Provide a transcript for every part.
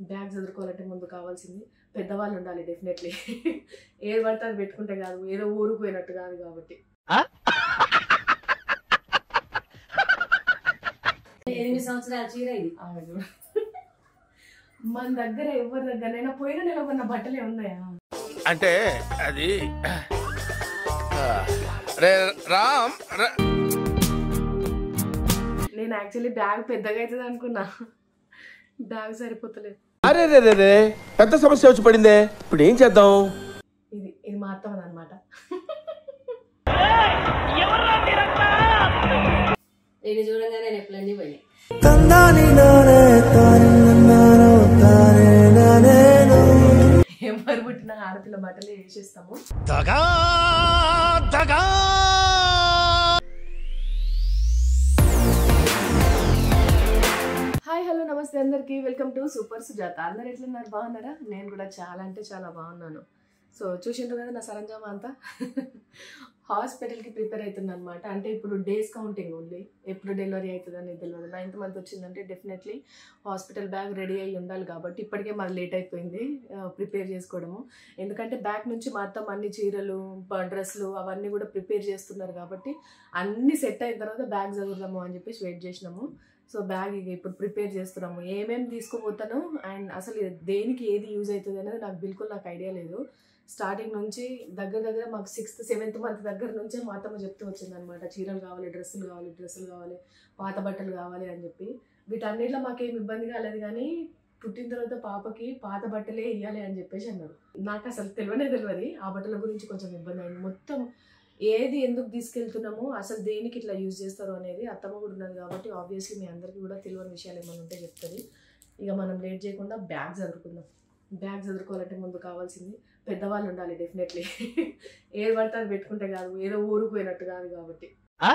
Bag చదువుకోవాలంటే ముందు కావాల్సింది పెద్దవాళ్ళు ఉండాలి డెఫినెట్లీ ఏది పడితే అది పెట్టుకుంటే కాదు ఏదో ఊరుకు పోయినట్టు కాదు కాబట్టి ఎనిమిది సంవత్సరాల చీర ఇది ఆమె చూడు. మన దగ్గర ఎవరి దగ్గరైనా పోయిన నెల కొన్న బట్టలే ఉన్నాయా అంటే అది రే రామ్ ర- నేను యాక్చువల్లీ బ్యాగ్ పెద్దగా అవుతుంది అనుకున్నా బ్యాగ్ సరిపోతలేదు అరే రే రే రే పెద్ద సమస్య వచ్చి పడిందే ఇప్పుడు ఏం చేద్దాం ఇది ఇది మా అత్తమ్మది అనమాట ఇది చూడంగానే నేను ఎప్పుడన్నీ పోయినాయి ఎవరు పుట్టిన ఆడపిల్ల బట్టలు వేసేస్తాము దగా దగా హాయ్ హలో నమస్తే అందరికీ వెల్కమ్ టు సూపర్ సుజాత అందరు ఎట్లున్నారు బాగున్నారా నేను కూడా చాలా అంటే చాలా బాగున్నాను సో చూసిండ్రు కదా నా సరంజామా అంతా హాస్పిటల్కి ప్రిపేర్ అవుతుంది అనమాట అంటే ఇప్పుడు డేస్ కౌంటింగ్ ఓన్లీ ఎప్పుడు డెలివరీ అవుతుంది అనేది తెలియదు నైన్త్ మంత్ వచ్చిందంటే డెఫినెట్లీ హాస్పిటల్ బ్యాగ్ రెడీ అయ్యి ఉండాలి కాబట్టి ఇప్పటికే మాది లేట్ అయిపోయింది ప్రిపేర్ చేసుకోవడము ఎందుకంటే బ్యాగ్ నుంచి మొత్తం అన్ని చీరలు బ- డ్రెస్సులు అవన్నీ కూడా ప్రిపేర్ చేస్తున్నారు కాబట్టి అన్ని సెట్ అయిన తర్వాత బ్యాగ్ చదువుదాము అని చెప్పేసి వెయిట్ చేసినాము సో బ్యాగ్ ఇక ఇప్పుడు ప్రిపేర్ చేస్తున్నాము ఏమేమి తీసుకుపోతాను అండ్ అసలు ఇది దేనికి ఏది యూజ్ అవుతుంది అనేది నాకు బిల్కుల్ నాకు ఐడియా లేదు స్టార్టింగ్ నుంచి దగ్గర దగ్గర మాకు సిక్స్త్ సెవెంత్ మంత్ దగ్గర నుంచే మా అత్తమ్మ చెప్తూ వచ్చింది అనమాట చీరలు కావాలి డ్రెస్సులు కావాలి డ్రెస్సులు కావాలి పాత బట్టలు కావాలి అని చెప్పి వీటన్నిటిలో మాకేం ఇబ్బంది కాలేదు కానీ పుట్టిన తర్వాత పాపకి పాత బట్టలే ఇవ్వాలి అని చెప్పేసి అన్నారు నాకు అసలు తెలియనే తెలియదు ఆ బట్టల గురించి కొంచెం ఇబ్బంది అయింది మొత్తం ఏది ఎందుకు తీసుకెళ్తున్నామో అసలు దేనికి ఇట్లా యూజ్ చేస్తారు అనేది అత్తమ్మ కూడా ఉన్నది కాబట్టి ఆబ్వియస్లీ మీ అందరికీ కూడా తెలియని విషయాలు ఏమైనా ఉంటే చెప్తుంది ఇక మనం లేట్ చేయకుండా బ్యాగ్ చదువుకుందాం బ్యాగ్ చదువుకోవాలంటే ముందు కావాల్సింది పెద్దవాళ్ళు ఉండాలి డెఫినెట్లీ ఏది పడితే అది పెట్టుకుంటే కాదు ఏదో ఊరుకు పోయినట్టు కాదు కాబట్టి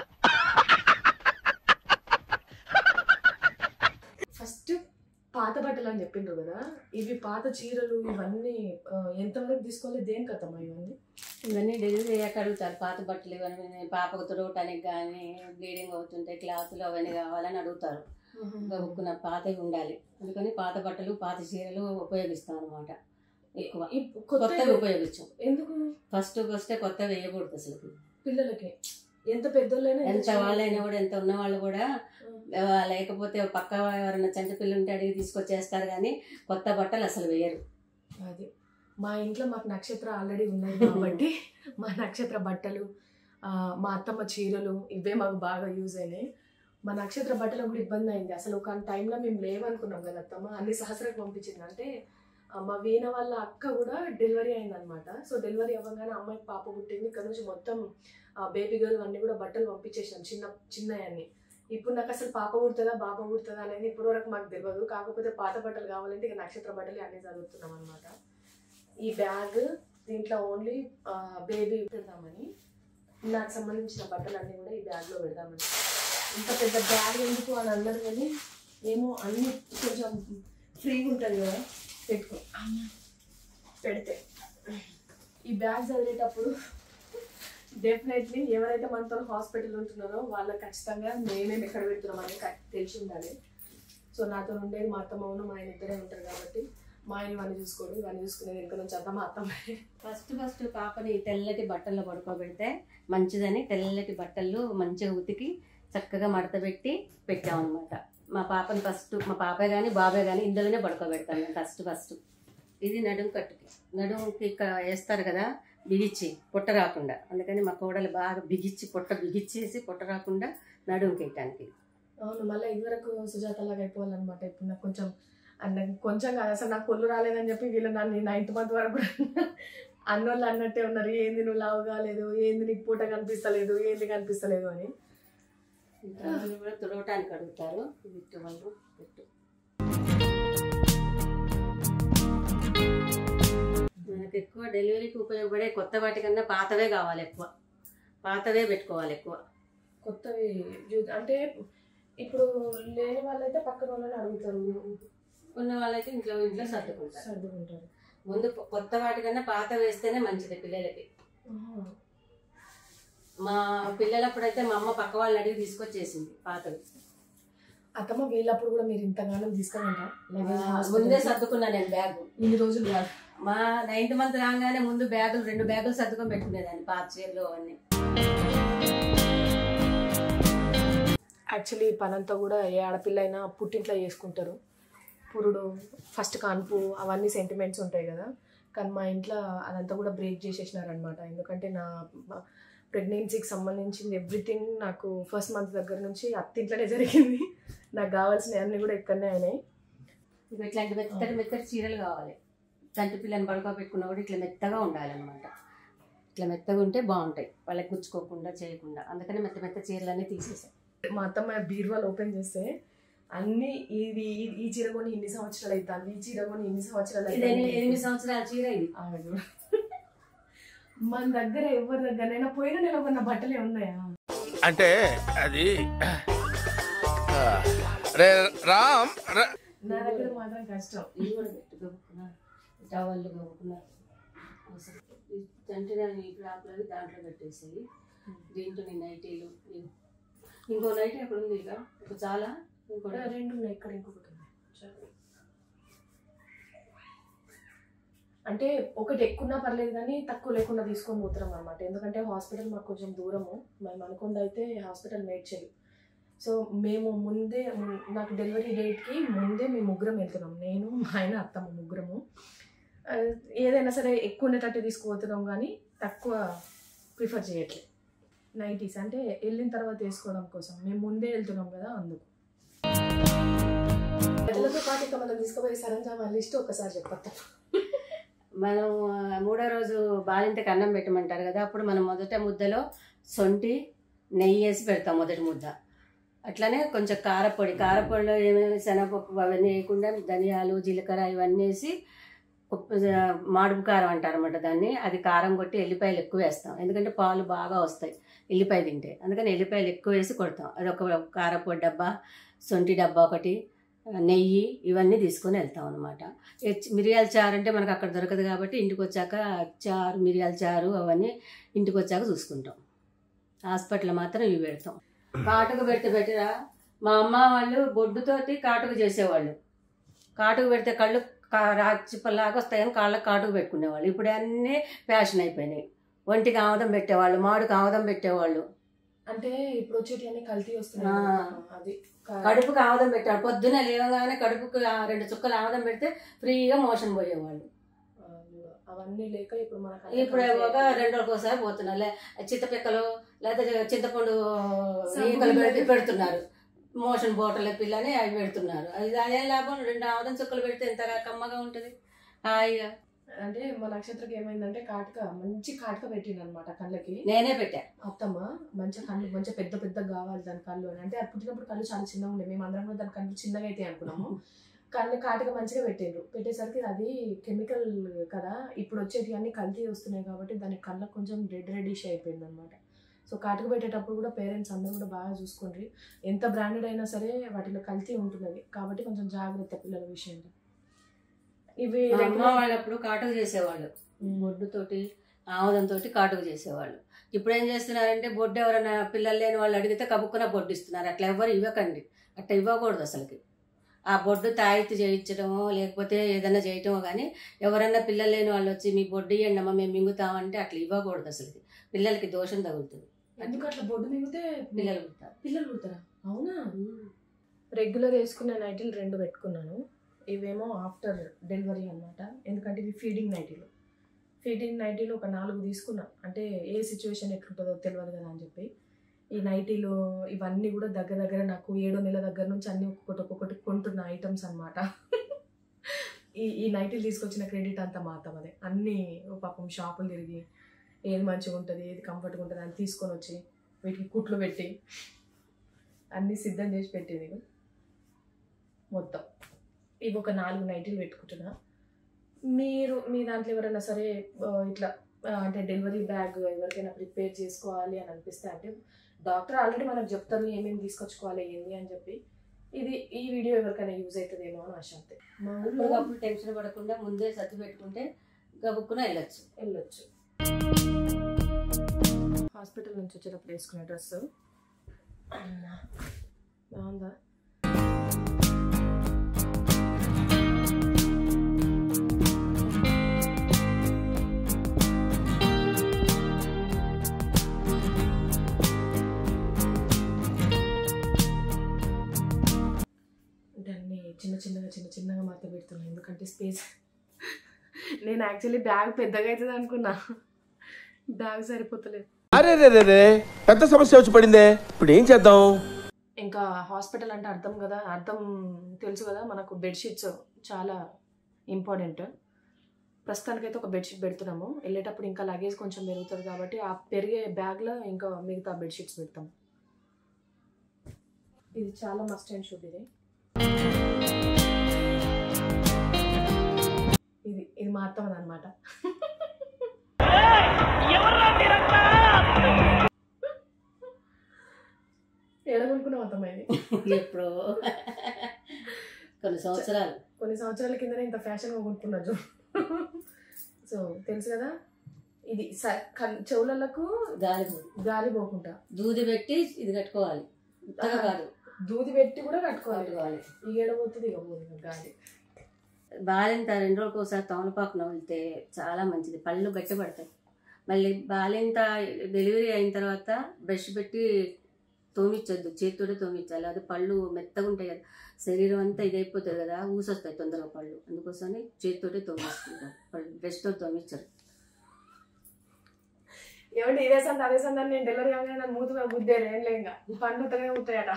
ఫస్ట్ పాత బట్టలు అని చెప్పిండ్రు కదా ఇవి పాత చీరలు ఇవన్నీ ఆ, ఎంతవరకు తీసుకోవాలి దేని కథమ్మా ఇవన్నీ ఇవన్నీ డెలివరీ అయ్యాక అడుగుతారు పాత బట్టలు ఇవన్నీ పాపకు తుడవటానికి కానీ బ్లీడింగ్ అవుతుంటే క్లాతులు అవన్నీ కావాలని అడుగుతారు గబుక్కున పాతవి ఉండాలి అందుకని పాత బట్టలు పాత చీరలు ఉపయోగిస్తాం అనమాట ఎక్కువ ఇప్- కొత్త కొత్తవి ఉపయోగించాం ఎందుకు ఫస్ట్ ఫస్టే కొత్త వేయకూడదు అసలు పిల్లలకి ఎంత పెద్దోళ్ళైనా ఎంత ఎంత వాళ్ళైనా కూడా ఎంత ఉన్న వాళ్ళు కూడా ఆ, లేకపోతే పక్క ఎవరైనా చంటి పిల్లలు ఉంటే అడిగి తీసుకొచ్చేస్తారు కానీ కొత్త బట్టలు అసలు వేయరు అది మా ఇంట్లో మాకు నక్షత్ర ఆల్రెడీ ఉన్నాయి కాబట్టి మా నక్షత్ర బట్టలు ఆ, మా అత్తమ్మ చీరలు ఇవే మాకు బాగా యూజ్ అయినాయి మా నక్షత్ర బట్టలకు కూడా ఇబ్బంది అయింది అసలు ఒక టైంలో మేము లేవనుకున్నాం కదా అత్తమ్మ అన్ని సహస్రకు పంపించింది అంటే ఆ, మా వీణ వాళ్ళ అక్క కూడా డెలివరీ అయిందనమాట సో డెలివరీ అవ్వగానే అమ్మాయికి పాప పుట్టింది ఇక్కడ నుంచి మొత్తం బేబీ గర్ల్ అన్ని కూడా బట్టలు పంపించేసాం చిన్న చిన్నయన్ని ఇప్పుడు నాకు అసలు పాప పుడుతుందా బాబా పుడుతుందా అనేది ఇప్పటి వరకు మాకు తెలియదు కాకపోతే పాత బట్టలు కావాలంటే ఇక నక్షత్ర బట్టలు అన్ని చదువుతున్నాం అనమాట ఈ బ్యాగ్ దీంట్లో ఓన్లీ బేబీ పెడదామని నాకు సంబంధించిన బట్టలు అన్నీ కూడా ఈ బ్యాగ్లో పెడదామని ఇంత పెద్ద బ్యాగ్ ఎందుకు అని అన్నారు కానీ ఏమో అన్ని కొంచెం ఫ్రీగా ఉంటుంది కదా పెట్టుకో అమ్మ. పెడితే ఈ బ్యాగ్ చదివేటప్పుడు డెఫినెట్లీ ఎవరైతే మనతో హాస్పిటల్ ఉంటున్నారో వాళ్ళకి ఖచ్చితంగా మేమేం ఎక్కడ పెడుతున్నాం అనేది ఖ- తెలిసి ఉండాలి సో నాతో ఉండేది మా అత్తమ్మను మా ఆయన ఇద్దరే ఉంటారు కాబట్టి మా ఆయన ఇవన్నీ చూసుకోడు ఇవన్నీ చూసుకునేది వెనుక నుంచి అంతా మా అత్తమ్మ ఫస్ట్ ఫస్ట్ పాపని తెల్లటి బట్టల్లో పడుకోబెడితే మంచిదని తెల్లటి బట్టలు మంచిగా ఉతికి చక్కగా మడత పెట్టి పెట్టామన్నమాట మా పాపని ఫస్ట్ మా పాపే కానీ బాబే కానీ ఇందులోనే పడుకోబెడతాను నేను ఫస్ట్ ఫస్ట్ ఇది నడుము కట్టుకి నడుముకి ఇక్కడ వేస్తారు కదా బిగిచ్చి పొట్ట రాకుండా అందుకని మా కోడలు బాగా బిగిచ్చి పొట్ట బిగిచ్చేసి పొట్ట రాకుండా నడుముకి వేయటానికి అవును మళ్ళీ ఇదివరకు సుజాత లాగా అయిపోవాలన్నమాట ఇప్పుడు నాకు కొంచెం అన్న కొంచెం కాదు అసలు నాకు కొల్లు రాలేదని చెప్పి వీళ్ళు నన్ను నైన్త్ మంత్ వరకు కూడా అన్నోళ్ళు అన్నట్టే ఉన్నారు ఏంది నువ్వు లావు కాలేదు ఏంది నీకు పూట కనిపిస్తలేదు ఏంది కనిపిస్తలేదు అని ఇంకా వాళ్ళు కూడా తుడవటానికి అడుగుతారు బిట్టు వాళ్ళు పెట్టు మనకు ఎక్కువ డెలివరీకి ఉపయోగపడే కొత్త వాటికన్నా పాతవే కావాలి ఎక్కువ పాతవే పెట్టుకోవాలి ఎక్కువ కొత్తవి చూ- అంటే ఇప్పుడు లేని వాళ్ళైతే పక్కన వాళ్ళని అడుగుతారు ఉన్న వాళ్ళైతే ఇంట్లో ఇంట్లో సర్దుకుంటారు సర్దుకుంటారు ముందు కొత్త వాటికన్నా పాత వేస్తేనే మంచిది పిల్లలకి ఆహా. మా పిల్లలప్పుడైతే మా అమ్మ పక్క వాళ్ళని అడిగి తీసుకొచ్చేసింది పాతవి అత్తమ్మ వీళ్ళప్పుడు కూడా మీరు ఇంతగానం తీసుకురంట ముందే సర్దుకున్నా నేను బ్యాగ్ ఇన్ని రోజులు కాదు మా నైన్త్ మంత్ రాగానే ముందు బ్యాగులు రెండు బ్యాగులు సర్దుకొని పెట్టుకునేదాన్ని పాత చీరలు అవన్నీ యాక్చువల్లీ పనంతా కూడా ఏ ఆడపిల్ల అయినా పుట్టింట్లో చేసుకుంటారు పురుడు ఫస్ట్ కాన్పు అవన్నీ సెంటిమెంట్స్ ఉంటాయి కదా కానీ మా ఇంట్లో అదంతా కూడా బ్రేక్ చేసేసినారనమాట ఎందుకంటే నా ప్రెగ్నెన్సీకి సంబంధించింది ఎవ్రీథింగ్ నాకు ఫస్ట్ మంత్ దగ్గర నుంచి అత్తింట్లోనే జరిగింది నాకు కావాల్సినవి అన్నీ కూడా ఇక్కడనే అయినాయి ఇక ఇట్లాంటి మెత్తటి మెత్తటి చీరలు కావాలి చంటి పిల్లని పడుకోబెట్టుకున్నా కూడా ఇట్లా మెత్తగా ఉండాలన్నమాట ఇట్లా మెత్తగా ఉంటే బాగుంటాయి వాళ్ళకి గుచ్చుకోకుండా చేయకుండా అందుకని మెత్త మెత్త చీరలన్నీ తీసేసాయి మా అత్తమ్మ బీరువాలు ఓపెన్ చేస్తే అన్ని ఇది ఈ- ఈ చీర కొని ఇన్ని సంవత్సరాలు అవుతుంది ఈ చీర కొని ఇన్ని సంవత్సరాలు ఇది ఎనిమిది అవుతుంది ఎనిమిది సంవత్సరాల చీర ఇది ఆమె చూడు. మన దగ్గర ఎవరి దగ్గరైనా పోయిన నెల కొన్న బట్టలే ఉన్నాయా అంటే అది ఆ, రే రామ్ ర- నా దగ్గర మాత్రం కష్టం ఇవి కూడా పెట్టు గబుక్కున్నారు టవల్లు గబుక్కున్నారు అసలు ఈ చంటి దాన్ని ఈ క్రాప్లు దాంట్లో పెట్టేసేయి దీంట్లో నీ నైటీలు ఇవి. ఇంకో నైటీ ఎక్కడ ఉంది ఇక ఇప్పుడు చాలా ఇంకోటి రెండు ఉన్నాయి ఇక్కడ ఇంకొకటి ఉంది చాలు. అంటే ఒకటి ఎక్కువన్నా పర్లేదు కానీ తక్కువ లేకుండా తీసుకొని పోతున్నాం అనమాట ఎందుకంటే హాస్పిటల్ మాకు కొంచెం దూరము మేము అనుకుండా అయితే హాస్పిటల్ మేడ్చలు సో మేము ముందే ము- నాకు డెలివరీ డేట్కి ముందే మేము ముగ్గురం వెళ్తున్నాం నేను మా ఆయన అత్తమ్మ ముగ్గురము ఆ, ఏదైనా సరే ఎక్కువ ఉండేటట్టు తీసుకుపోతున్నాం కానీ తక్కువ ప్రిఫర్ చేయట్లేదు నైటీస్ అంటే వెళ్ళిన తర్వాత వేసుకోవడం కోసం మేము ముందే వెళ్తున్నాం కదా అందుకు ప్రజలతో పాటు ఇక మనం తీసుకుపోయే సరంజామా లిస్ట్ ఒకసారి చెప్పత్తా మనం ఆ, మూడో రోజు బాలింతకి అన్నం పెట్టమంటారు కదా అప్పుడు మనం మొదట ముద్దలో సొంటి నెయ్యి వేసి పెడతాం మొదటి ముద్ద అట్లనే కొంచెం కారపొడి కారపొడిలో ఏమేమి శనగపప్పు అవన్నీ వేయకుండా ధనియాలు జీలకర్ర ఇవన్నీ వేసి ఉప్పు, ఆ, మాడుపు కారం అంటారు అనమాట దాన్ని అది కారం కొట్టి ఎల్లిపాయలు ఎక్కువ వేస్తాం ఎందుకంటే పాలు బాగా వస్తాయి ఎల్లిపాయ తింటే అందుకని ఎల్లిపాయలు ఎక్కువ వేసి కొడతాం అది ఒక కారపొడి డబ్బా సొంటి డబ్బా ఒకటి ఆ, నెయ్యి ఇవన్నీ తీసుకొని వెళ్తాం అనమాట మిరియాల చారు అంటే మనకు అక్కడ దొరకదు కాబట్టి ఇంటికి వచ్చాక చారు మిరియాల చారు అవన్నీ ఇంటికి వచ్చాక చూసుకుంటాం హాస్పిటల్ మాత్రం ఇవి పెడతాం కాటుకు పెడితే పెట్టిరా మా అమ్మ వాళ్ళు బొడ్డుతోటి కాటుకు చేసేవాళ్ళు కాటుకు పెడితే కళ్ళు కా- రాచిప్పలాగా వస్తాయని కాళ్ళకి కాటుకు పెట్టుకునేవాళ్ళు ఇప్పుడు అన్నీ ఫ్యాషన్ అయిపోయినాయి ఒంటికి ఆముదం పెట్టేవాళ్ళు మాడుకు ఆముదం పెట్టేవాళ్ళు అంటే ఇప్పుడు వచ్చేటి అన్ని కల్తీ వస్తున్నాయి ఆ. కదా, అది క- కడుపుకి ఆముదం పెట్టాడు పొద్దున లేవగానే కడుపుకి ఆ రెండు చుక్కలు ఆముదం పెడితే ఫ్రీగా మోషన్ పోయేవాళ్ళు ఆ, అవన్నీ లేక ఇప్పుడు మనకు ఇప్పుడు ఒక రెండు రోజులకు ఒకసారి పోతున్నారు లే చింతపిక్కలు లేకపోతే చింతపండు సబ్బులు ఈకలు పెట్టి పెట్టి- పెడుతున్నారు మోషన్ బోటల పిల్లని అవి పెడుతున్నారు అది అదేం లాభం రెండు ఆముదం చుక్కలు పెడితే ఎంత కమ్మగా ఉంటుంది హాయిగా అంటే మా నక్షత్రకి ఏమైందంటే కాటుక మంచి కాటుక పెట్టింది అనమాట కళ్ళకి నేనే పెట్టా అత్తమ్మ మంచి కళ్ళు మంచి పెద్ద పెద్ద కావాలి దాని కళ్ళు అని అంటే అది పుట్టినప్పుడు కళ్ళు చాలా చిన్నగా ఉండే మేము అందరం కూడా దాని కళ్ళు చిన్నగా అయితే అనుకున్నాము కళ్ళు కాటుక మంచిగా పెట్టిండ్రు పెట్టేసరికి అది కెమికల్ కదా ఇప్పుడు వచ్చేటి అన్ని కల్తీ వస్తున్నాయి కాబట్టి దాని కళ్ళకు కొంచెం రెడ్ రెడిష్ అయిపోయింది అనమాట సో కాటుక పెట్టేటప్పుడు కూడా పేరెంట్స్ అందరూ కూడా బాగా చూసుకోండి ఎంత బ్రాండెడ్ అయినా సరే వాటిలో కల్తీ ఉంటున్నది కాబట్టి కొంచెం జాగ్రత్త పిల్లల విషయంలో ఇవి మా అమ్మ regular- వాళ్ళప్పుడు కాటుకు చేసేవాళ్ళు బొడ్డుతోటి ఆముదంతో కాటుకు చేసేవాళ్ళు ఇప్పుడు ఏం చేస్తున్నారంటే బొడ్డు ఎవరైనా పిల్లలు లేని వాళ్ళు అడిగితే కబుక్కున బొడ్డు ఇస్తున్నారు అట్లా ఎవరు ఇవ్వకండి అట్లా ఇవ్వకూడదు అసలుకి ఆ బొడ్డు తాయితీ చేయించడమో లేకపోతే ఏదైనా చేయటమో కానీ ఎవరన్నా పిల్లలు లేని వాళ్ళు వచ్చి మీ బొడ్డు ఇవ్వండి అమ్మ మేము మింగుతామంటే అట్లా ఇవ్వకూడదు అసలుకి పిల్లలకి దోషం తగులుతుంది ఎందుకు అట్లా బొడ్డు మిగితే పిల్లలు పుడతారు పిల్లలు పుడతారా అవునా రెగ్యులర్ వేసుకునే నైటీలు రెండు పెట్టుకున్నాను ఇవేమో ఆఫ్టర్ డెలివరీ అన్నమాట ఎందుకంటే ఇవి ఫీడింగ్ నైటీలు ఫీడింగ్ నైటీలు ఒక నాలుగు తీసుకున్నా అంటే ఏ సిచ్యువేషన్ ఎట్లుంటుందో తెలియదు కదా అని చెప్పి ఈ నైటీలు ఇవన్నీ కూడా దగ్గర దగ్గర నాకు ఏడో నెల దగ్గర నుంచి అన్ని ఒక్కొక్కటి ఒక్కొక్కటి కొంటున్న ఐటమ్స్ అన్నమాట ఈ ఈ నైటీలు తీసుకొచ్చిన క్రెడిట్ అంతా మాత్రం అదే అన్నీ ఓ పాపం షాపులు తిరిగి ఏది మంచిగా ఉంటుంది ఏది కంఫర్ట్గా ఉంటుంది అని తీసుకొని వచ్చి వీటికి కుట్లు పెట్టి అన్నీ సిద్ధం చేసి పెట్టేది ఇవి. మొత్తం ఇవి ఒక నాలుగు నైటీలు పెట్టుకుంటున్నా మీరు మీ దాంట్లో ఎవరైనా సరే ఆ, ఇట్లా ఆ, అంటే డెలివరీ బ్యాగ్ ఎవరికైనా ప్రిపేర్ చేసుకోవాలి అని అనిపిస్తే అంటే డాక్టర్ ఆల్రెడీ మనకు చెప్తారు ఏమేమి తీసుకొచ్చుకోవాలి ఏంది అని చెప్పి ఇది ఈ వీడియో ఎవరికైనా యూజ్ అవుతుందేమో అని ఆశ అంతే మా ఊళ్ళో అప్పటికప్పుడు టెన్షన్ పడకుండా ముందే సర్ది పెట్టుకుంటే గబుక్కున వెళ్ళొచ్చు వెళ్ళొచ్చు హాస్పిటల్ నుంచి వచ్చేటప్పుడు వేసుకునే డ్రెస్ బాగుందా మడత పెడుతున్నా ఎందుకంటే స్పేస్ నేను యాక్చువల్లీ బ్యాగ్ పెద్దగా అవుతుంది అనుకున్నా బ్యాగ్ సరిపోతలేదు అరే రే రే రే పెద్ద సమస్య వచ్చి పడిందే ఇప్పుడు ఏం చేద్దాం ఇంకా హాస్పిటల్ అంటే అర్థం కదా అర్థం తెలుసు కదా మనకు బెడ్షీట్స్ చాలా ఇంపార్టెంట్ ప్రస్తుతానికైతే ఒక బెడ్షీట్ పెడుతున్నాము వెళ్ళేటప్పుడు ఇంకా లగేజ్ కొంచెం పెరుగుతుంది కాబట్టి ఆ పెరిగే బ్యాగ్లో ఇంకా మిగతా బెడ్షీట్స్ పెడతాం ఇది చాలా మస్ట్ అండ్ షుడ్ ఇది ఇది ఇది మా అత్తమ్మది అనమాట ఎడగొనుకున్నాం అత్తమ్మ ఇది ఎప్పుడో కొన్ని సంవత్సరాలు కొన్ని సంవత్సరాల కిందనే ఇంత ఫ్యాషన్గా కొనుక్కున్నా చూ సో తెలుసు కదా ఇది స- కన్- చెవులకు గాలి గాలి పోకుండా దూది పెట్టి ఇది కట్టుకోవాలి ఉత్తగా కాదు దూది పెట్టి కూడా కట్టుకోవాలి కట్టుకోవాలి ఈ ఏడబోతుంది ఇక పోతుంది గాలి బాలింత రెండు రోజులకు ఒకసారి తమలపాకు నవ్వులితే చాలా మంచిది పళ్ళు గట్టి పడతాయి మళ్ళీ బాలింత డెలివరీ అయిన తర్వాత బ్రష్ పెట్టి తోమిచ్చొద్దు చేతితోటే తోమించాలి అది పళ్ళు మెత్తగా ఉంటాయి కదా శరీరం అంతా ఇదైపోతుంది కదా ఊసొస్తాయి తొందరగా పళ్ళు అందుకోసమని చేతితోటే తోమిస్తుంటారు పళ్ళు బ్రష్తో తోమించరు ఏమంటే ఇదే సంత అదే సంత అని నేను డెలివరీ కాగానే నన్ను మూతుగా బుద్ధేది ఏం లేక పండు ఉత్తగానే ఉంటాయట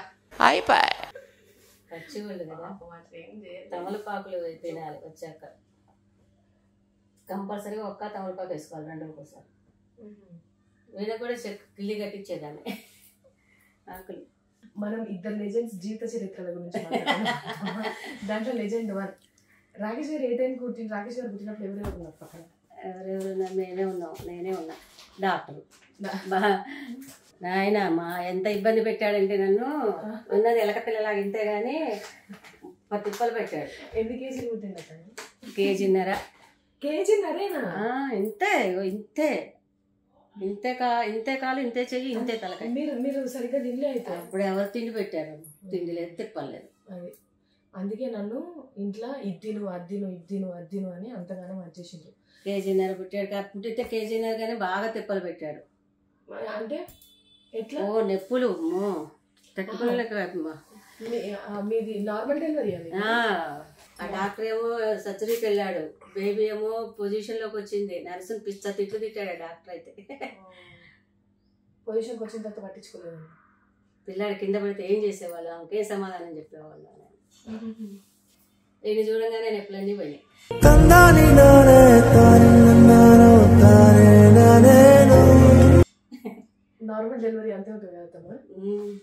పచ్చి వాళ్ళు కదా పాపం అట్లా ఏం చేయదు. తమలపాకులు తినాలి వచ్చాక కంపల్సరీగా ఒక్క తమలపాకు వేసుకోవాలి రెండు ఒకసారి మ్మ్. వీళ్ళకి కూడా చెక్ కిల్లి కట్టించేదాన్ని ఆకులు మనం ఇద్దరు లెజెండ్స్ జీవిత చరిత్రల గురించి మాట్లాడుతున్నాం. దాంట్లో లెజెండ్ వన్ రాకేష్ గారు ఏ టైం కూర్చుని రాకేష్ గారు పుట్టినప్పుడు ఎవరెవరు ఉన్నారు పక్కన ఎవరెవరు ఉన్నారు? నేనే ఉన్నాం నేనే ఉన్నా డాక్టర్ డా- బా నాయన మా ఎంత ఇబ్బంది పెట్టాడంటే నన్ను ఉన్నది ఎలక పిల్లలాగా ఇంతే కానీ పది తిప్పలు పెట్టాడు ఎన్ని కేజీలు పుట్టింది అతను కేజీన్నర కేజీ నరేనా ఆ, ఇంతే ఇగో ఇంతే ఇంతే కా ఇంతే కాలు ఇంతే చెయ్యి ఇంతే తలకాయ మీరు మీరు సరిగ్గా తినలే అయితే అప్పుడు ఎవరు తిండి పెట్టారు తిండి లేదు తిప్పలేదు అది అందుకే నన్ను ఇంట్లో ఇద్దిను అద్దిను ఇద్దిను అద్దిను అని అంతగానో వచ్చేసిండ్రు కేజీన్నర పుట్టాడు కాదు పుట్టితే కేజీన్నర కానీ బాగా తిప్పలు పెట్టాడు అంటే ఎట్లా ఓ నొప్పులు అమ్మో తట్టుకోలేక అమ్మా. మీ- ఆ, మీది నార్మల్ డెలివరీ అది ఆ ఆ డాక్టర్ ఏమో సర్జరీకి వెళ్ళాడు బేబీ ఏమో పొజిషన్ లోకి వచ్చింది నర్సుని పిచ్చ తిట్లు తిట్టాడు ఆ డాక్టర్ అయితే పొజిషన్కి వచ్చిన తర్వాత పట్టించుకోలేదు పిల్లాడు కింద పడితే ఏం చేసేవాళ్ళు ఆమెకేం సమాధానం చెప్పేవాళ్ళు నేను చూడంగానే నొప్పులన్నీ పోయినాయి నార్మల్ డెలివరీ అంతే ఉంటుంది కదా తమ్ముడు ఉమ్.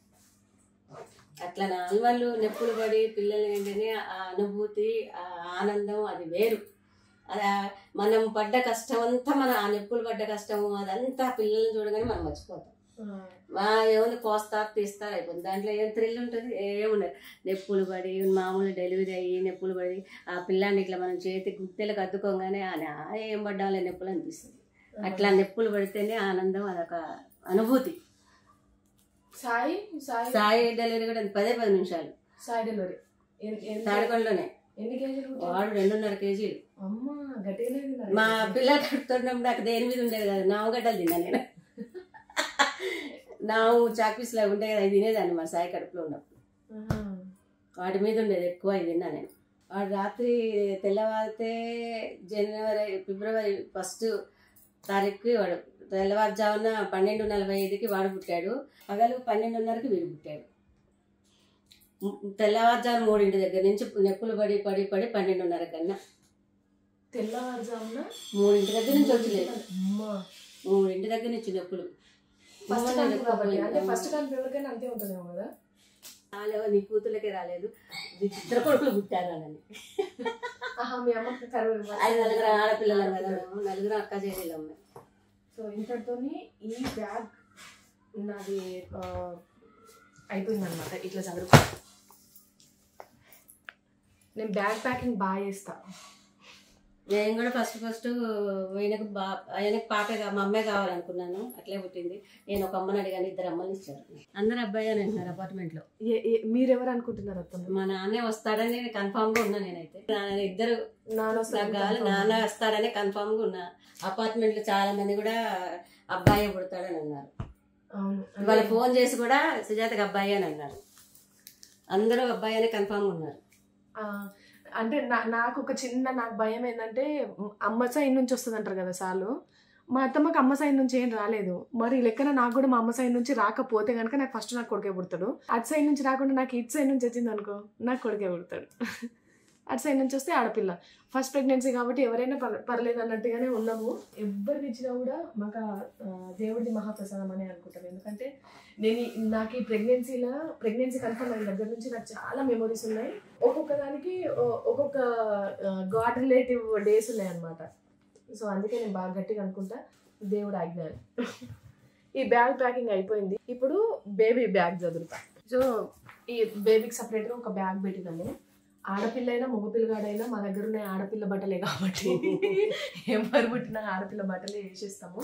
అట్లా నార్మల్ నొప్పులు పడి పిల్లలు ఏంటనే ఆ అనుభూతి ఆ ఆనందం అది వేరు అది ఆ- మనం పడ్డ కష్టం అంతా మన ఆ నొప్పులు పడ్డ కష్టము అదంతా పిల్లల్ని చూడగానే మనం మర్చిపోతాం మా ఏమైనా కోస్తారు తీస్తారు అయిపోతుంది దాంట్లో ఏం థ్రిల్ ఉంటుంది ఏముండదు నొప్పులు పడి మామూలు డెలివరీ అయ్యి నొప్పులు పడి ఆ పిల్లాన్ని ఇట్లా మనం చేతి గుత్తెలకు అద్దుకోగానే ఆ నా ఏం పడ్డాలే నొప్పులు అనిపిస్తుంది అట్లా నొప్పులు పడితేనే ఆనందం అదొక అనుభూతి సాయి సాయి సాయి డెలివరీ కూడా పదే పది నిమిషాలు సాయి డెలివరీ ఎన్- ఎన్- తాడకొండలోనే ఎన్ని కేజీలు పుట్టారు? వాడు రెండున్నర కేజీలు అమ్మ గట్టిగానే తిన్నారు మా పిల్లలు కడుతున్నప్పుడు నాకు దేని మీద ఉండేది కదా నామగడ్డలు తిన్నా నేను నావు చాక్పీస్ లాగా ఉంటాయి కదా అవి తినేదాన్ని మా సాయి కడుపులో ఉన్నప్పుడు ఆహా. వాటి మీద ఉండేది ఎక్కువ ఇది తిన్నా నేను వాడు రాత్రి తెల్లవారితే జనవరి ఫిబ్రవరి ఫస్ట్ తారీఖుకి వాడు తెల్లవారుజామున పన్నెండు నలభై ఐదుకి వాడు పుట్టాడు పగలు పన్నెండున్నరకి వీడు పుట్టాడు ము- తెల్లవారుజాము మూడింటి దగ్గర నుంచి నొప్పులు పడి పడి పడి పన్నెండున్నర కన్నా తెల్లవారుజామున మూడింటి దగ్గర నుంచి వచ్చలేదు అమ్మ మూడింటి దగ్గర నుంచి నొప్పులు ఫస్ట్ మూడు కాన్పు ఎక్కువ కాబట్టి అంటే పోయింది. ఫస్ట్ కాన్పు ఎవరికైనా అంతే ఉంటుందేమో కదా రాలేవో నీ కూతుర్లకే రాలేదు నీ ఇద్దరు కొడుకులు పుట్టారని ఆహా మీ అమ్మకి కరువు అది నలుగురు ఆడపిల్లలు కదా మేము నలుగురు అక్క చెల్లెలు సో ఇంతటితోని ఈ బ్యాగ్ నాది ఆ, అయిపోయిందనమాట ఇట్లా చదువు నేను బ్యాగ్ ప్యాకింగ్ బాగా చేస్తా నేను కూడా ఫస్ట్ ఫస్ట్ ఆయనకు బా ఆయనకు పాపే కా- మా అమ్మే కావాలనుకున్నాను అట్లే పుట్టింది నేను ఒక అమ్మని అడిగాను ఇద్దరు అమ్మని ఇచ్చారు అందరు అబ్బాయి అని అంటున్నారు అపార్ట్మెంట్ లో ఏ- ఏ- మీరెవరు అనుకుంటున్నారు అత్తమ్మ మా నాన్నే వస్తాడని నేను కన్ఫామ్ గా ఉన్నా నేనైతే నాన్న ఇద్దరు నాన్న నాకు కావాలి నాన్న వస్తాడని కన్ఫామ్ గా ఉన్నా అపార్ట్మెంట్ లో చాలా మంది కూడా అబ్బాయి పుడతాడని అన్నారు అవును వాళ్ళ ఫోన్ చేసి కూడా సుజాతకి అబ్బాయి అని అన్నారు అందరూ అబ్బాయి అని కన్ఫామ్ ఉన్నారు ఆ, అంటే నా నాకు ఒక చిన్న నాకు భయం ఏంటంటే అమ్మ సైడ్ నుంచి వస్తుంది అంటారు కదా సార్లు మా అత్తమ్మకి అమ్మ సైడ్ నుంచి ఏం రాలేదు మరి ఈ లెక్కన నాకు కూడా మా అమ్మ సైడ్ నుంచి రాకపోతే కనుక నాకు ఫస్ట్ నాకు కొడుకే పుడతాడు అటు సైడ్ నుంచి రాకుండా నాకు ఇటు సైడ్ నుంచి వచ్చింది అనుకో నాకు కొడుకే పుడతాడు అటు సైడ్ నుంచి వస్తే ఆడపిల్ల ఫస్ట్ ప్రెగ్నెన్సీ కాబట్టి ఎవరైనా పర్ పర్లేదు అన్నట్టుగానే ఉన్నాము ఎవరిని ఇచ్చినా కూడా మాకు ఆ, దేవుడిది మహాప్రసాదం అని అనుకుంటాను ఎందుకంటే నేను ఈ- నాకు ఈ ప్రెగ్నెన్సీలో ప్రెగ్నెన్సీ కన్ఫర్మ్ అయిన దగ్గర నుంచి నాకు చాలా మెమరీస్ ఉన్నాయి ఒక్కొక్క దానికి ఒ- ఒక్కొక్క గాడ్ రిలేటివ్ డేస్ ఉన్నాయి అనమాట సో అందుకే నేను బాగా గట్టిగా అనుకుంటా దేవుడు ఆజ్ఞానం ఈ బ్యాగ్ ప్యాకింగ్ అయిపోయింది ఇప్పుడు బేబీ బ్యాగ్ చదువుతా సో ఈ బేబీకి సపరేట్గా ఒక బ్యాగ్ పెట్టినాము ఆడపిల్ల అయినా మగపిల్లగాడైనా మా దగ్గర ఉన్న ఆడపిల్ల బట్టలే కాబట్టి ఎవరు పుట్టినా ఆడపిల్ల బట్టలే వేసేస్తాము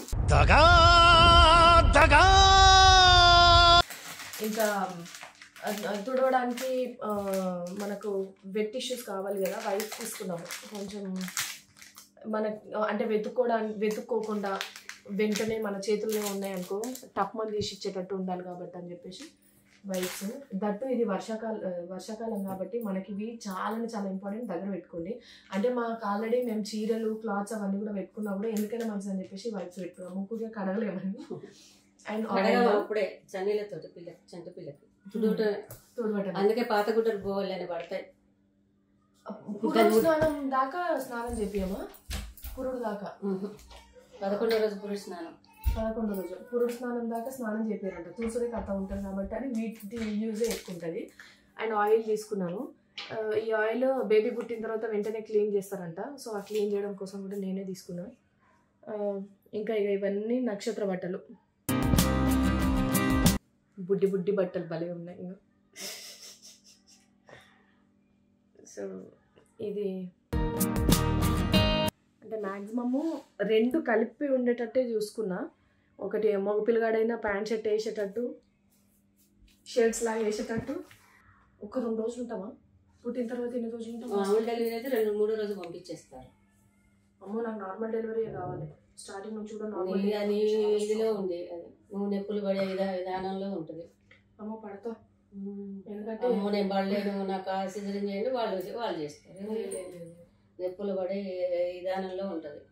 ఇంకా అద్- అద్ తుడవడానికి ఆ, మనకు వెట్ టిష్యూస్ కావాలి కదా వైట్ తీసుకున్నాము కొంచెం మన అంటే వెతుక్కోవడానికి వెతుక్కోకుండా వెంటనే మన చేతుల్లో ఉన్నాయనుకో టప్ మంది తీసి ఇచ్చేటట్టు ఉండాలి కాబట్టి అని చెప్పేసి వైట్స్ దట్టు ఇది వర్షాకాల వర్షాకాలం కాబట్టి మనకి ఇవి చాలా చాలా ఇంపార్టెంట్ దగ్గర పెట్టుకోండి అంటే మాకు ఆల్రెడీ మేము చీరలు క్లాత్స్ అవన్నీ కూడా పెట్టుకున్నా కూడా ఎందుకైనా మంచిది అని చెప్పేసి వైట్స్ పెట్టుకున్నాము ముక్కుగా కడగలేమని అండ్ అడగము అప్పుడే చన్నీళ్ళతో పిల్లకి చంట పిల్లకి తుడుట తుడవటం అందుకే పాత గుడ్డలు పోవాలి అని పడతాయి పురుడు స్నానం దాకా స్నానం చేపియమా పురుడు దాకా ఉహు. పదకొండో రోజు పురుష స్నానం పదకొండు రోజు పురుడు స్నానం దాకా స్నానం చేపారంట తులసిదే కథ ఉంటుంది కాబట్టి అది వీటి యూజే ఎక్కువ ఉంటుంది అండ్ ఆయిల్ తీసుకున్నాను ఆ, ఈ ఆయిల్ బేబీ పుట్టిన తర్వాత వెంటనే క్లీన్ చేస్తారంట సో ఆ క్లీన్ చేయడం కోసం కూడా నేనే తీసుకున్నాను ఆ, ఇంకా ఇక ఇవన్నీ నక్షత్ర బట్టలు బుడ్డి బుడ్డి బట్టలు భలే ఉన్నాయి ఇంకా సో ఇది అంటే మ్యాక్సిమము రెండు కలిపి ఉండేటట్టే చూసుకున్నా ఒకటి మగపిల్లగాడైనా ప్యాంట్ షర్ట్ వేసేటట్టు షర్ట్స్ లాగా వేసేటట్టు ఒక రెండు రోజులు ఉంటామా పుట్టిన తర్వాత ఎన్ని రోజులు ఉంటామా మామూలు డెలివరీ అయితే రెండు మూడు రోజులు పంపించేస్తారు అమ్మో నాకు నార్మల్ డెలివరీ కావాలి స్టార్టింగ్ నుంచి కూడా నార్మల్ నీ అని ఇదిలో ఉంది అది నువ్వు నొప్పులు పడే విధా విధానంలో ఉంటుంది అమ్మో పడతా ఎందుకంటే అమ్మో నేను పడలేను నాకు సిజరింగ్ చేయండి వాళ్ళు వాళ్ళు చేస్తారు నొప్పులు పడే విధానంలో ఉంటుంది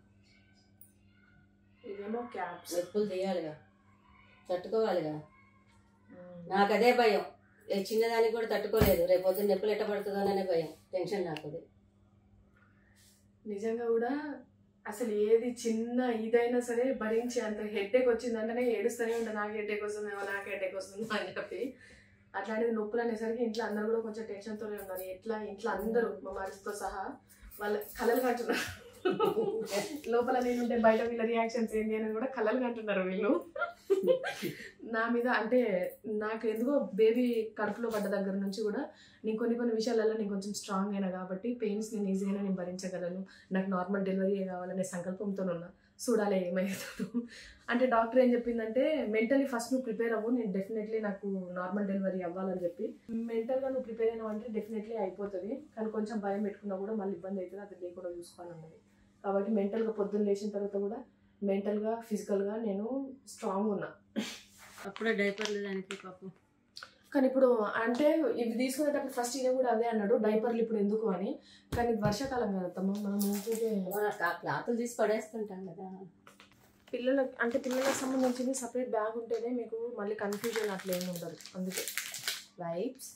ఇదేమో క్యాప్స్ నొప్పులు తీయాలిగా తట్టుకోవాలిగా నాకు అదే భయం ఏ చిన్నదానికి కూడా తట్టుకోలేదు రేపు పొద్దున్న నొప్పులు ఎట్ట పడుతుందోననే భయం టెన్షన్ నాకు అది నిజంగా కూడా అసలు ఏది చిన్న ఇదైనా సరే భరించి అంత హెడ్ఏక్ వచ్చిందంటేనే ఏడుస్తూనే ఉంటా నాకు హెడ్ఏక్ వస్తుందేమో నాకు హెడ్ఏక్ వస్తుందో అని చెప్పి అట్లాంటిది నొప్పులు అనేసరికి ఇంట్లో అందరూ కూడా కొంచెం టెన్షన్తోనే ఉన్నారు ఎట్లా ఇంట్లో అందరూ మా మరిదితో సహా వాళ్ళ కలలు కంటున్నారు లోపల నేనుంటే బయట వీళ్ళ రియాక్షన్స్ ఏంటి అని కూడా కలలు కంటున్నారు వీళ్ళు నా మీద అంటే నాకు ఎందుకో బేబీ కడుపులో పడ్డ దగ్గర నుంచి కూడా నేను కొన్ని కొన్ని విషయాలలో నేను కొంచెం స్ట్రాంగ్ అయినా కాబట్టి పెయిన్స్ నేను ఈజీగానే నేను భరించగలను నాకు నార్మల్ డెలివరీ కావాలనే సంకల్పంతో ఉన్నా చూడాలి ఏమవుతుందో అంటే డాక్టర్ ఏం చెప్పిందంటే మెంటలీ ఫస్ట్ నువ్వు ప్రిపేర్ అవ్వు నేను డెఫినెట్లీ నాకు నార్మల్ డెలివరీ అవ్వాలని చెప్పి మెంటల్గా నువ్వు ప్రిపేర్ అయినావు అంటే డెఫినెట్లీ అయిపోతుంది కానీ కొంచెం భయం పెట్టుకున్నా కూడా మళ్ళీ ఇబ్బంది అవుతుంది అది లేకుండా చూసుకోవాలన్నది కాబట్టి మెంటల్గా పొద్దున్న లేచిన తర్వాత కూడా మెంటల్గా ఫిజికల్గా నేను స్ట్రాంగ్ ఉన్నా అప్పుడే డైపర్లు దానికి పాపం కానీ ఇప్పుడు అంటే ఇవి తీసుకునేటప్పుడు ఫస్ట్ ఈయన కూడా అదే అన్నాడు డైపర్లు ఇప్పుడు ఎందుకు అని కానీ ఇది వర్షాకాలం కదా తమ్మ మనం ఊరికే క్లాతులు తీసి పడేస్తుంటాం కదా పిల్లలకి అంటే పిల్లలకు సంబంధించింది సపరేట్ బ్యాగ్ ఉంటేనే మీకు మళ్ళీ కన్ఫ్యూజన్ అట్లా ఏమి ఉండదు అందుకే వైప్స్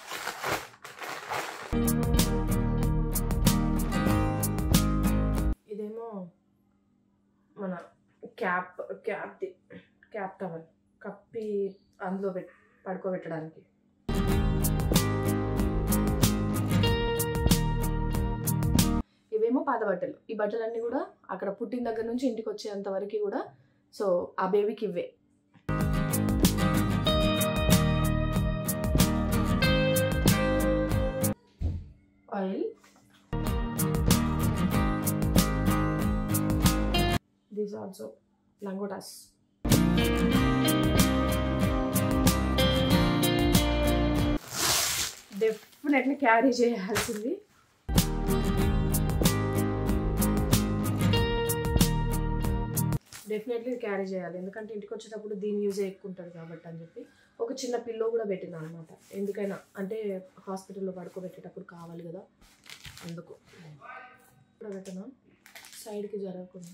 ఇదేమో మన క్యాప్ క్యాప్ది క్యాప్ టవల్ కప్పి అందులో పెట్ పడుకోబెట్టడానికి ఇవేమో పాత బట్టలు ఈ బట్టలన్నీ కూడా అక్కడ పుట్టిన దగ్గర నుంచి ఇంటికి వచ్చేంత వరకు కూడా సో ఆ బేబీకి ఇవే ఆయిల్ దీస్ ఆల్సో లంగోటాస్ డెఫినెట్లీ క్యారీ చేయాల్సింది డెఫినెట్లీ క్యారీ చేయాలి ఎందుకంటే ఇంటికి వచ్చేటప్పుడు దీని యూజ్ ఎక్కువ ఉంటుంది కాబట్టి అని చెప్పి ఒక చిన్న పిల్లో కూడా పెట్టినా అనమాట ఎందుకైనా అంటే హాస్పిటల్లో పడుకోబెట్టేటప్పుడు కావాలి కదా అందుకు ఇక్కడ పెట్టనా సైడ్కి జరగకుండా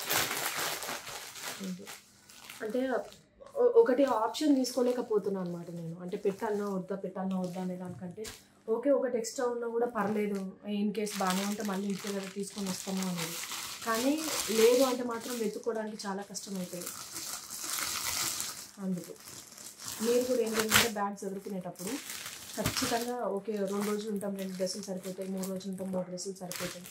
ఇది. అంటే ఒ- ఒకటి ఆప్షన్ తీసుకోలేకపోతున్నాను అనమాట నేను అంటే పెట్టాలన్నా వద్దా పెట్టాలన్నా వద్దా అనే దానికంటే ఓకే ఒకటి ఎక్స్ట్రా ఉన్నా కూడా పర్లేదు ఇన్ కేస్ బాగానే ఉంటే మళ్ళీ ఇంట్లో కదా తీసుకొని వస్తాము అనేది కానీ లేదు అంటే మాత్రం వెతుక్కోవడానికి చాలా కష్టం అవుతుంది అందుకు మీరు కూడా ఏం చేయాలంటే బ్యాగ్ చదువుకునేటప్పుడు ఖచ్చితంగా ఓకే రెండు రోజులు ఉంటాం రెండు డ్రెస్సులు సరిపోతాయి మూడు రోజులు ఉంటాం మూడు డ్రెస్సులు సరిపోతాయి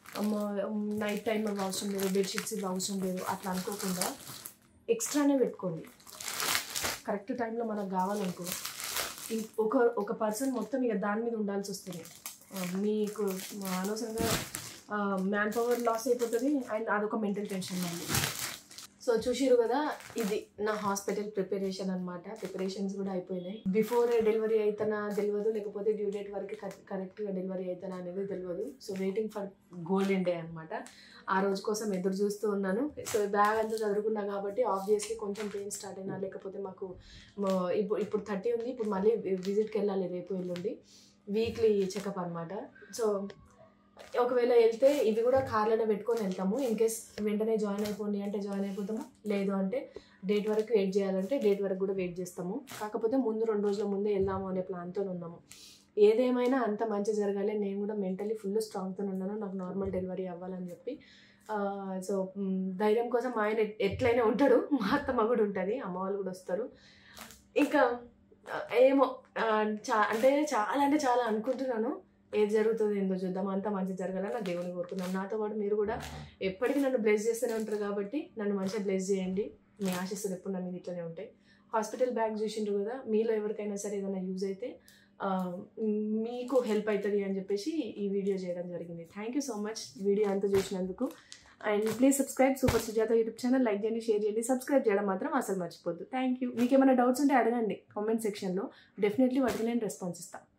నైట్ టైం అవి అవసరం లేదు బెడ్షీట్స్ ఇవి అవసరం లేదు అట్లా అనుకోకుండా ఎక్స్ట్రానే పెట్టుకోండి కరెక్ట్ టైంలో మనకు కావాలనుకో ఇం- ఒక ఒక పర్సన్ మొత్తం ఇక దాని మీద ఉండాల్సి వస్తుంది ఆ, మీకు అనవసరంగా మ్యాన్ పవర్ లాస్ అయిపోతుంది అండ్ అదొక మెంటల్ టెన్షన్ మళ్ళీ సో చూసిరు కదా ఇది నా హాస్పిటల్ ప్రిపరేషన్ అనమాట ప్రిపరేషన్స్ కూడా అయిపోయినాయి బిఫోర్ డెలివరీ అయితేనా తెలియదు లేకపోతే డ్యూ డేట్ వరకు కరెక్ట్గా డెలివరీ అయితేనా అనేది తెలియదు so waiting for golden day అనమాట ఆ రోజు కోసం ఎదురు చూస్తూ ఉన్నాను సో బ్యాగ్ అంతా చదువుకున్నా కాబట్టి ఆబ్వియస్లీ కొంచెం పెయిన్ స్టార్ట్ అయినా లేకపోతే మాకు మ- ఇప్పుడు ఇప్పుడు థర్టీ ఉంది ఇప్పుడు మళ్ళీ విజిట్కి వెళ్ళాలి రేపు ఎల్లుండి వీక్లీ చెకప్ అనమాట సో ఒకవేళ వెళ్తే ఇవి కూడా కార్లోనే పెట్టుకొని వెళ్తాము ఇన్ కేస్ వెంటనే జాయిన్ అయిపోండి అంటే జాయిన్ అయిపోతాము లేదు అంటే డేట్ వరకు వెయిట్ చేయాలంటే డేట్ వరకు కూడా వెయిట్ చేస్తాము కాకపోతే ముందు రెండు రోజుల ముందే వెళ్దాము అనే ప్లాన్తో ఉన్నాము ఏదేమైనా అంత మంచి జరగాలి నేను కూడా మెంటలీ ఫుల్ స్ట్రాంగ్తో ఉన్నాను నాకు నార్మల్ డెలివరీ అవ్వాలని చెప్పి సో ధైర్యం కోసం మా ఆయన ఎట్- ఎట్లయినా ఉంటాడు మా అత్తమ్మ కూడా ఉంటుంది అమ్మ వాళ్ళు కూడా వస్తారు ఇంకా ఆ, ఏమో ఆ, చా అంటే చాలా అంటే చాలా అనుకుంటున్నాను ఏది జరుగుతుంది ఏందో చూద్దాం అంతా మంచి జరగాలని నా దేవుని కోరుకున్నాను నాతో పాటు మీరు కూడా ఎప్పటికీ నన్ను బ్లెస్ చేస్తూనే ఉంటారు కాబట్టి నన్ను మంచిగా బ్లెస్ చేయండి మీ ఆశీస్సులు ఎప్పుడు నా మీద ఇట్లనే ఉంటాయి హాస్పిటల్ బ్యాగ్ చూసిండ్రు కదా మీలో ఎవరికైనా సరే ఏదైనా యూజ్ అయితే ఆ, మీకు హెల్ప్ అవుతుంది అని చెప్పేసి ఈ వీడియో చేయడం జరిగింది thank you so much video అంతా చూసినందుకు and please subscribe super Sujatha YouTube channel like చేయండి షేర్ చేయండి సబ్స్క్రైబ్ చేయడం మాత్రం అసలు మర్చిపోద్దు థ్యాంక్ యూ మీకు ఏమైనా డౌట్స్ ఉంటే అడగండి కామెంట్ సెక్షన్లో డెఫినెట్లీ వాటికి నేను రెస్పాన్స్ ఇస్తాను